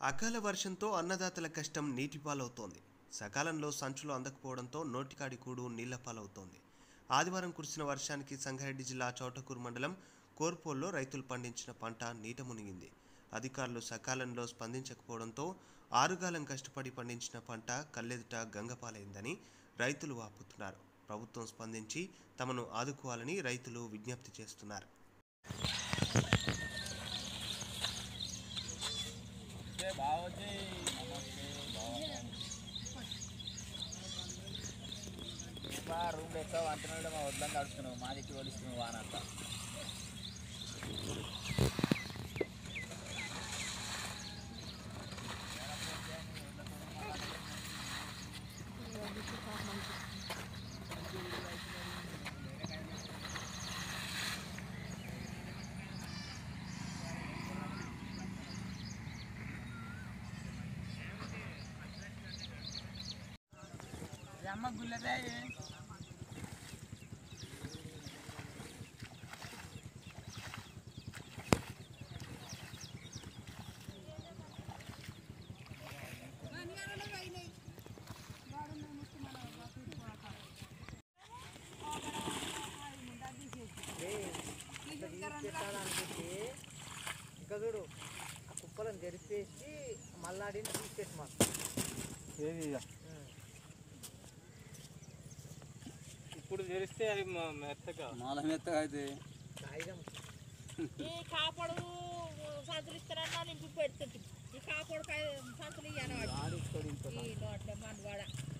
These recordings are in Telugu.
అకాల వర్షంతో అన్నదాతల కష్టం నీటిపాలవుతోంది సకాలంలో సంచులు అందకపోవడంతో నోటికాడి కూడు నీళ్ల పాలవుతోంది ఆదివారం కురిసిన వర్షానికి సంగారెడ్డి జిల్లా చౌటకూరు మండలం కోర్పోల్లో రైతులు పండించిన పంట నీట మునిగింది అధికారులు సకాలంలో స్పందించకపోవడంతో ఆరుగాలం కష్టపడి పండించిన పంట కల్లెదుట గంగపాలైందని రైతులు వాపుతున్నారు ప్రభుత్వం స్పందించి తమను ఆదుకోవాలని రైతులు విజ్ఞప్తి చేస్తున్నారు రూమ్ లెక్క వంతనాడు మా వడ్లను తడుస్తున్నావు మా దిక్కు తోలిస్తున్నావు వానంతా అమ్మ గుల్లదే పెట్టాలనుకుంటే ఇంకా చూడు ఆ కుప్పలను తెరిపేసి మళ్ళాడిని తీసేసి మాకు ఏది ఇక? ఇప్పుడు తెరిస్తే అది మ- మెత్తగా మాల మెత్తగా అయితే కాగితం ఈ కాపాడు సంచులు ఇస్తారన్నా నింపి పెడుతుంది ఈ కాపాడు కాయ- సంచులు ఇయ్యాను వాడు ఈ నోట్ల మనవాడ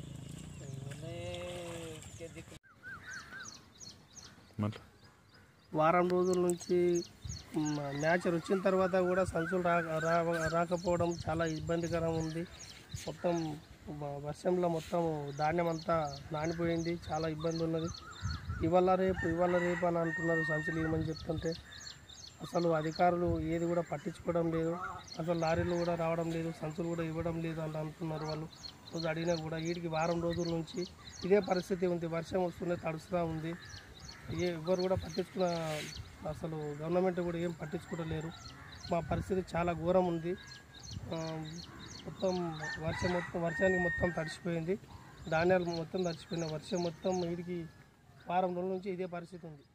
వారం రోజుల నుంచి మ్యాచర్ వచ్చిన తర్వాత కూడా సంచులు రా రా- రాకపోవడం చాలా ఇబ్బందికరం ఉంది మొత్తం వ- వర్షంలో మొత్తం ధాన్యం అంతా నానిపోయింది చాలా ఇబ్బంది ఉన్నది ఇవాళ రేపు ఇవాళ రేపు అని అంటున్నారు సంచులు ఇవ్వమని చెప్తుంటే అసలు అధికారులు ఏది కూడా పట్టించుకోవడం లేదు అసలు లారీలు కూడా రావడం లేదు సంచులు కూడా ఇవ్వడం లేదు అని అంటున్నారు వాళ్ళు రోజు అడిగినా కూడా వీటికి వారం రోజుల నుంచి ఇదే పరిస్థితి ఉంది వర్షం వస్తూనే తడుస్తూ ఉంది ఏ ఎవరు కూడా పట్టించుకున్న అసలు గవర్నమెంట్ కూడా ఏం పట్టించుకోవట్లేరు మా పరిస్థితి చాలా ఘోరం ఉంది ఆ, మొత్తం వర్షం మొత్తం వర్షానికి మొత్తం తడిసిపోయింది ధాన్యాలు మొత్తం తడిసిపోయినాయి వర్షం మొత్తం వీడికి వారం రోజుల నుంచి ఇదే పరిస్థితి ఉంది